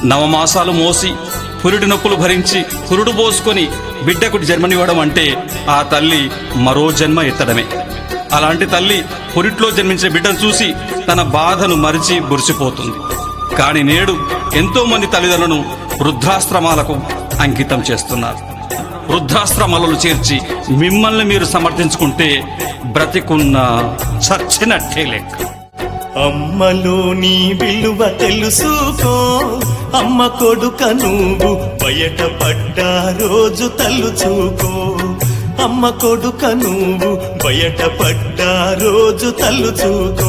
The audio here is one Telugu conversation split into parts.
నవమాసాలు మోసి పురిటి నొప్పులు భరించి పురుడు పోసుకొని బిడ్డకు జన్మనివ్వడం అంటే ఆ తల్లి మరో జన్మ ఎత్తడమే అలాంటి తల్లి పురిట్లో జన్మించిన బిడ్డను చూసి తన బాధను మరిచి బురిసిపోతుంది కాని నేడు ఎంతో మంది తల్లిదండ్రులను వృద్ధాశ్రమాలకు అంకితం చేస్తున్నారు వృద్ధాశ్రమాలలో చేర్చి మిమ్మల్ని మీరు సమర్థించుకుంటే బ్రతికున్న చచ్చినట్టే లెక్క అమ్మలోని విలువ తెలుసుకో అమ్మ కొడుక నువ్వు బయట పడ్డా రోజు తలుచుకో అమ్మ కొడుక నువ్వు బయట పడ్డా రోజు తలుచుకో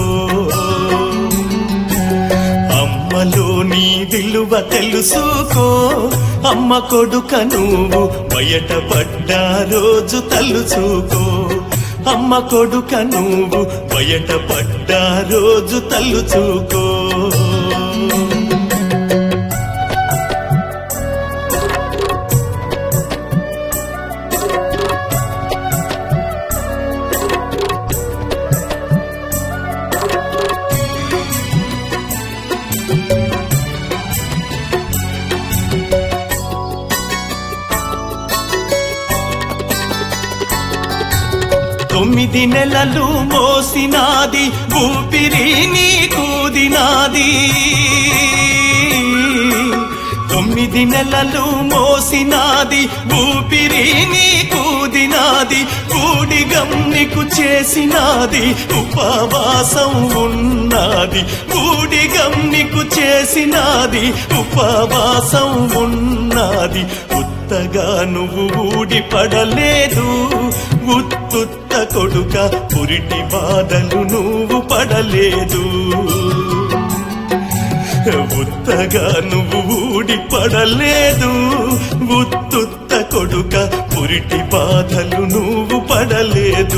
అమ్మలోని విలువ తెలుసుకో అమ్మ కొడుక నువ్వు బయట పడ్డా రోజు తలుచుకో అమ్మ కొడుక నువ్వు బయట పడ్డా రోజు తలుచుకో తొమ్మిది నెలలు మోసినాది ఊపిరి నీ కూదినాది తొమ్మిది నెలలు మోసినాది ఊపిరి నీ కూదినాది కూడిగం నీకు చేసినాది ఉపవాసం ఉన్నది కూడిగం నీకు చేసినాది ఉపవాసం ఉన్నది ఉత్తగా నువ్వు ఊడి పడలేదు ఉత్తుత్త కొడుక పురిటి బాధలు నువ్వు పడలేదు ఉత్తగా నువ్వు ఊడి పడలేదు ఉత్తుత్త కొడుక పురిటి బాధలు నువ్వు పడలేదు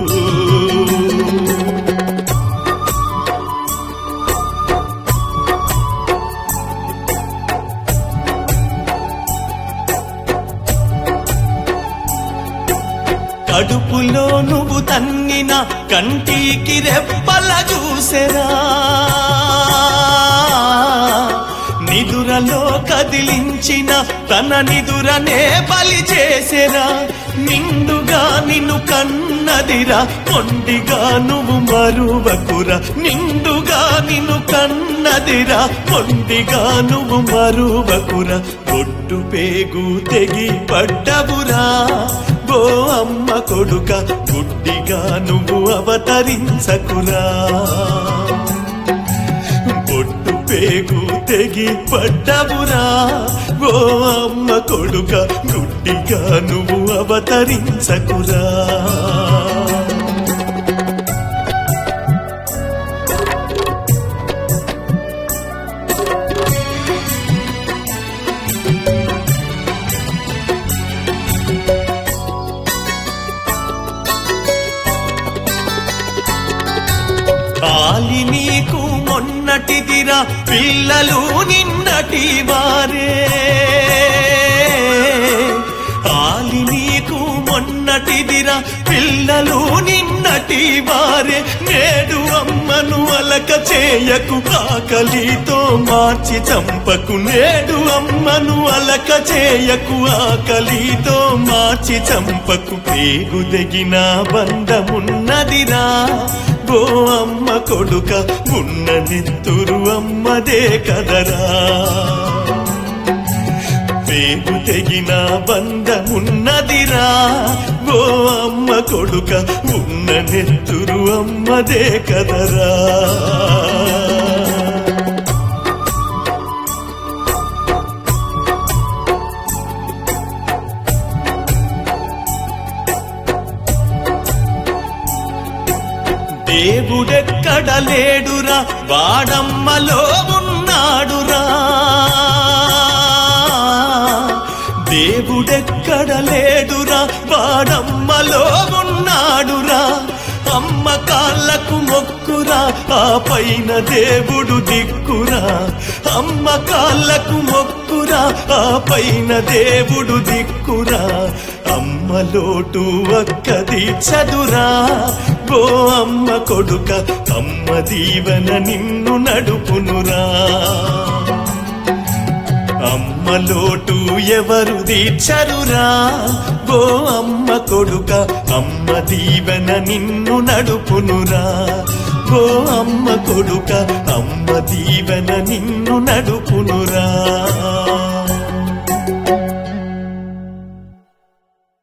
కడుపులో నువ్వు తన్నిన కంటికి రెప్పల చూసెరా నిదురలో కదిలించిన తన నిదురనే బలి చేసెరా నిండుగా నిన్ను కన్నదిరా కొండిగా నువ్వు మరువకురా నిండుగా నిన్ను కన్నదిరా కొండిగా నువ్వు మరువకురా బొట్టు పేగు తెగి పడ్డవురా ఓ అమ్మ కొడుక గుడ్డిగా నువ్వు అవతరించకురా బొట్టు పేగు తెగి పడ్డవురా ఓ అమ్మ కొడుక గుడ్డిగా నువ్వు అవతరించకురా ఆలి నీకు మొన్నటిదిరా పిల్లలు నిన్నటి వారే ఆలి నీకు మొన్నటిదిరా పిల్లలు నిన్నటి వారే నేడు అమ్మను అలక చేయకు ఆకలితో మార్చి చంపకు నేడు అమ్మను అలక చేయకు ఆకలితో మార్చి చంపకు పేగు తెగిన బంధమున్నదిరా ఓ అమ్మ కొడుక ఉన్న నెత్తురు అమ్మదే కదరా పేగు తెగిన బంధమున్నదిరా ఓ అమ్మ కొడుక ఉన్న నెత్తురు అమ్మదే కదరా దేవుడెక్కడ లేడురా వాడమ్మలో ఉన్నాడురా దేవుడెక్కడ లేడురా వాడమ్మలో ఉన్నాడురా అమ్మ కాళ్ళకు మొక్కురా ఆ పైన దేవుడు దిక్కురా అమ్మ కాళ్ళకు మొక్కురా ఆ పైన దేవుడు దిక్కురా అమ్మ లోటు అక్కది చదురా గో అమ్మ కొడుక అమ్మ దీవెన నిన్ను నడుపునురా అమ్మ లోటు ఎవరు తీర్చరురా గో అమ్మ కొడుక అమ్మ దీవెన నిన్ను నడుపునురా గో అమ్మ కొడుక అమ్మ దీవెన నిన్ను నడుపునురా